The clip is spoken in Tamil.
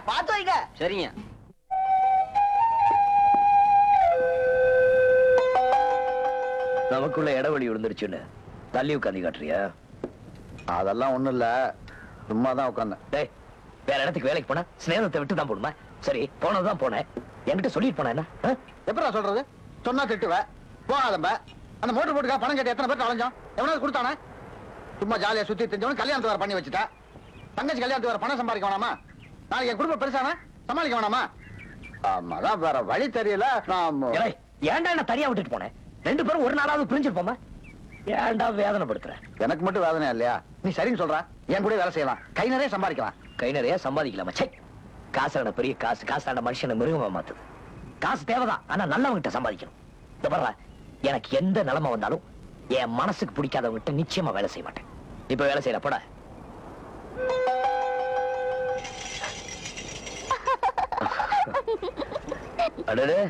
பார்த்து வைங்க சரிங்க நமக்குள்ள இடைவெளி விழுந்துருச்சுன்னு தள்ளி உட்காந்து காட்டுறியா அதெல்லாம் ஒண்ணும் இல்ல சும்மா தான் உட்காந்தேன் டேய் வேற இடத்துக்கு வேலைக்கு போனா ஸ்நேகத்தை விட்டு தான் போடுமா சரி போனதுதான் போனேன் என்கிட்ட சொல்லிட்டு போனேன் என்ன ஆ? எப்படா சொல்றது சொன்னா திட்டுவ போகாதம்ப அந்த மோட்டர் போட்டுக்கா பணம் கட்டி எத்தனை பேர் அலைஞ்சோம் எவனாவது கொடுத்தானே சும்மா ஜாலியா சுத்தி தெரிஞ்சவன கல்யாணத்து வேற பண்ணி வச்சுட்டா தங்கச்சி கல்யாணத்து வேற பணம் சம்பாதிக்க வேணாமா நாளைக்கு என் குடும்பம் பெருசான சமாளிக்க வேணாமா ஆமா அதான் வேற வழி தெரியல நான் ஏய், ஏன்டா என்ன தனியா விட்டுட்டு போனேன் ரெண்டு பேரும் ஒரு நாளாவது பிரிஞ்சிருப்போமா ஏன்டா வேதனைப்படுத்துற எனக்கு மட்டும் வேதனை இல்லையா நீ சரின்னு சொல்ற என் கூட வேலை செய்யலாம் கை நிறைய சம்பாதிக்கலாம் கை நிறைய சம்பாதிக்கலாமா சே காசான பெரிய காசு காசான மனுஷனை மிருகமா மாத்துது காசு தேவைதான் ஆனா நல்லவங்கிட்ட சம்பாதிக்கணும் இந்த பாருடா, எனக்கு எந்த நிலைமை வந்தாலும் என் மனசுக்கு பிடிக்காதவங்கிட்ட நிச்சயமா வேலை செய்ய மாட்டேன் இப்ப வேலை செய்யல போட அடடே